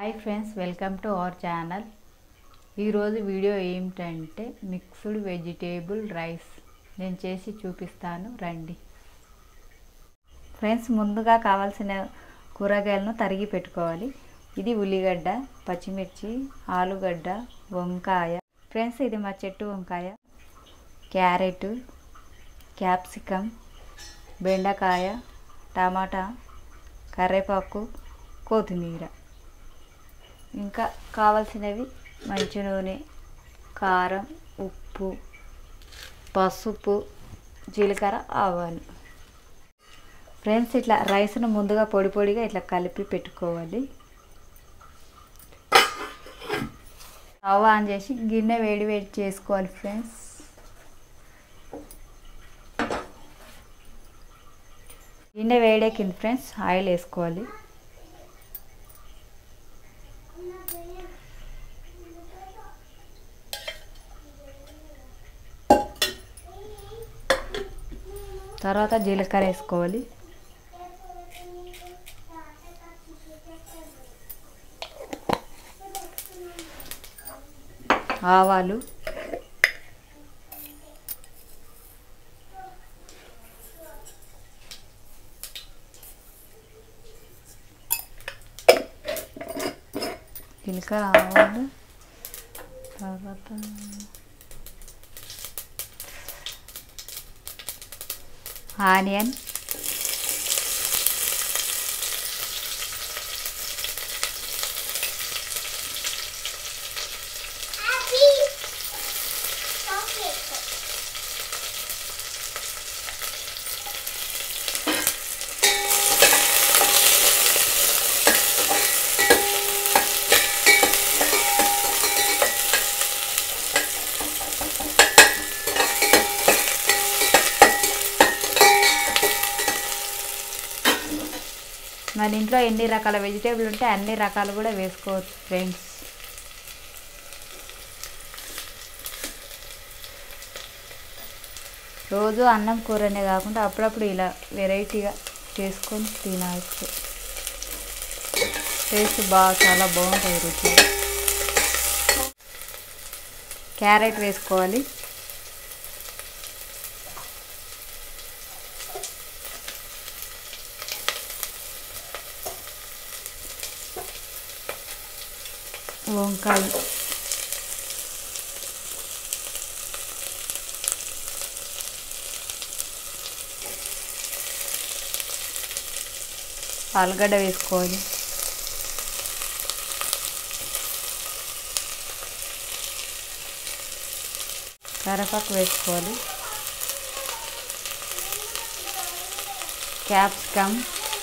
Hi friends welcome to our channel ఈరోజు video ఏమిటంటే mixed vegetable rice నేను చేసి చూపిస్తాను రండి ఫ్రెండ్స్ ముందుగా కావాల్సిన కూరగాయలను తరిగి పెట్టుకోవాలి ఇది ఉల్లిగడ్డ పచ్చిమిర్చి ఆలుగడ్డ వంకాయ ఫ్రెండ్స్ ఇది మా చెట్టు వంకాయ క్యారెట్ క్యాప్సికమ్ బెండకాయ టమాటా కరివేపాకు కొత్తిమీర ఇంకా కావాల్సినవి మంచి నూనె కారం ఉప్పు పసుపు జీలకర్ర ఆవాలు ఫ్రెండ్స్ ఇట్లా రైస్ను ముందుగా పొడి పొడిగా ఇట్లా కలిపి పెట్టుకోవాలి స్టవ్ ఆన్ చేసి గిన్నె వేడి వేడి చేసుకోవాలి ఫ్రెండ్స్ గిన్నె వేడెక్కింది ఫ్రెండ్స్ ఆయిల్ వేసుకోవాలి తర్వాత జీలకర్ర వేసుకోవాలి ఆవాలు జీలకర్ర ఆవాలు తర్వాత ఆనియన్ మన ఇంట్లో ఎన్ని రకాల వెజిటేబుల్ ఉంటే అన్ని రకాలు కూడా వేసుకోవచ్చు ఫ్రెండ్స్ రోజు అన్నం కూరనే కాకుండా అప్పుడప్పుడు ఇలా వెరైటీగా చేసుకొని తినవచ్చు టేస్ట్ బాగా చాలా బాగుంటుంది రుచి క్యారెట్ వేసుకోవాలి వంకాయ ఆలుగడ్డ వేసుకోవాలి కరివేపాకు వేసుకోవాలి క్యాప్సికమ్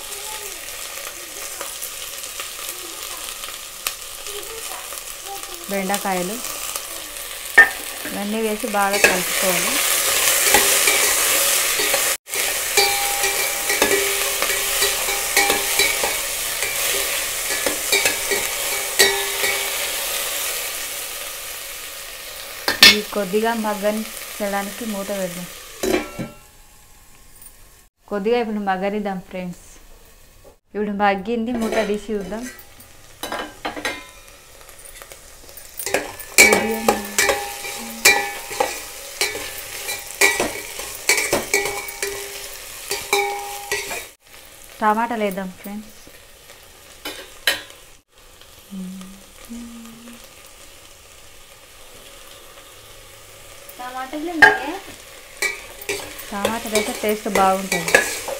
బెండకాయలు ఇవన్నీ వేసి బాగా కలుపుకోవాలి ఇది కొద్దిగా మగ్గనిచ్చడానికి మూత పెడదాం కొద్దిగా ఇప్పుడు మగ్గనిద్దాం ఫ్రెండ్స్ ఇప్పుడు మగ్గింది మూత తీసి చూద్దాం కొద్దిగా టమాటాలు వేద్దాం ఫ్రెండ్స్ టమాటాలు అయితే టేస్ట్ బాగుంటుంది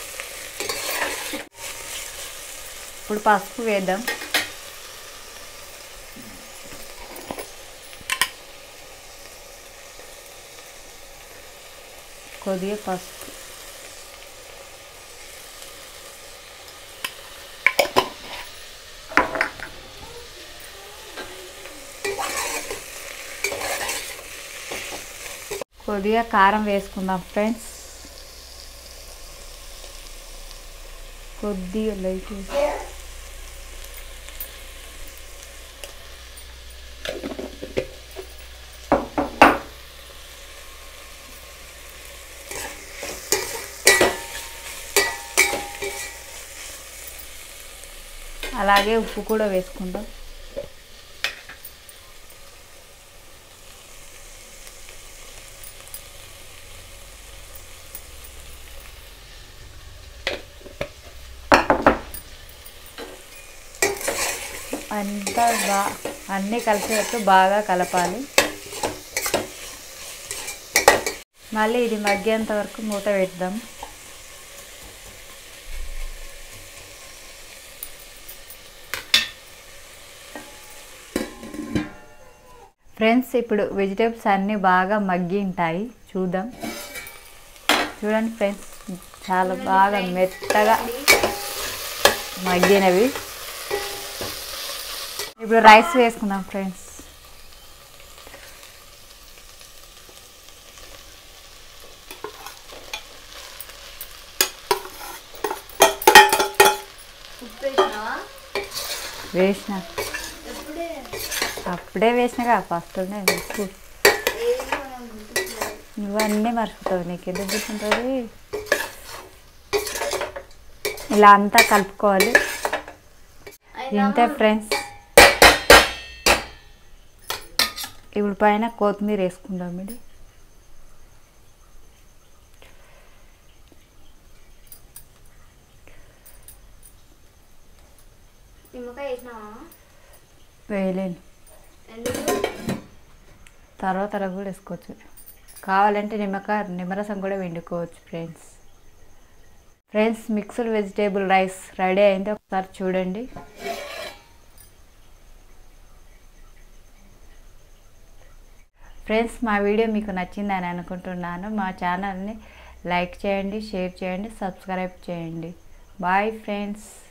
ఇప్పుడు పసుపు వేద్దాం కొద్దిగా పసుపు కొద్దిగా కారం వేసుకుందాం ఫ్రెండ్స్ కొద్దిగా లైట్ వేసి అలాగే ఉప్పు కూడా వేసుకుందాం అంతా బా అన్నీ కలిసేటట్టు బాగా కలపాలి మళ్ళీ ఇది మగ్గేంత వరకు మూత పెడదాం ఫ్రెండ్స్ ఇప్పుడు వెజిటేబుల్స్ అన్నీ బాగా మగ్గి ఉంటాయి చూద్దాం చూడండి ఫ్రెండ్స్ చాలా బాగా మెత్తగా మగ్గినవి ఇప్పుడు రైస్ వేసుకుందాం ఫ్రెండ్స్ ఉప్పు వేసినావా వేసిన ఎప్పుడే అప్పుడే వేసినగా ఫస్ట్ ఉప్పు ఏది మనం గుర్తుకులేదు. నువ్వన్నీ మర్చిపోతావు నీకు ఎందుకు గుర్తుంటుంది ఇలా అంతా కలుపుకోవాలి అయినా ఇంతే ఫ్రెండ్స్ ఇప్పుడు పైన కొత్తిమీర వేసుకుందాం ఇది నిమ్మకాయ వేసినావా వేయలేను ఎందుకు తర్వాత తర్వాత కూడా వేసుకోవచ్చు కావాలంటే నిమ్మకాయ నిమ్మరసం కూడా వండుకోవచ్చు friends friends mixed vegetable rice ready అయింది ఒకసారి చూడండి ఫ్రెండ్స్ మా వీడియో మీకు నచ్చిందని అనుకుంటున్నాను మా ఛానల్ని లైక్ చేయండి షేర్ చేయండి సబ్స్క్రైబ్ చేయండి బాయ్ ఫ్రెండ్స్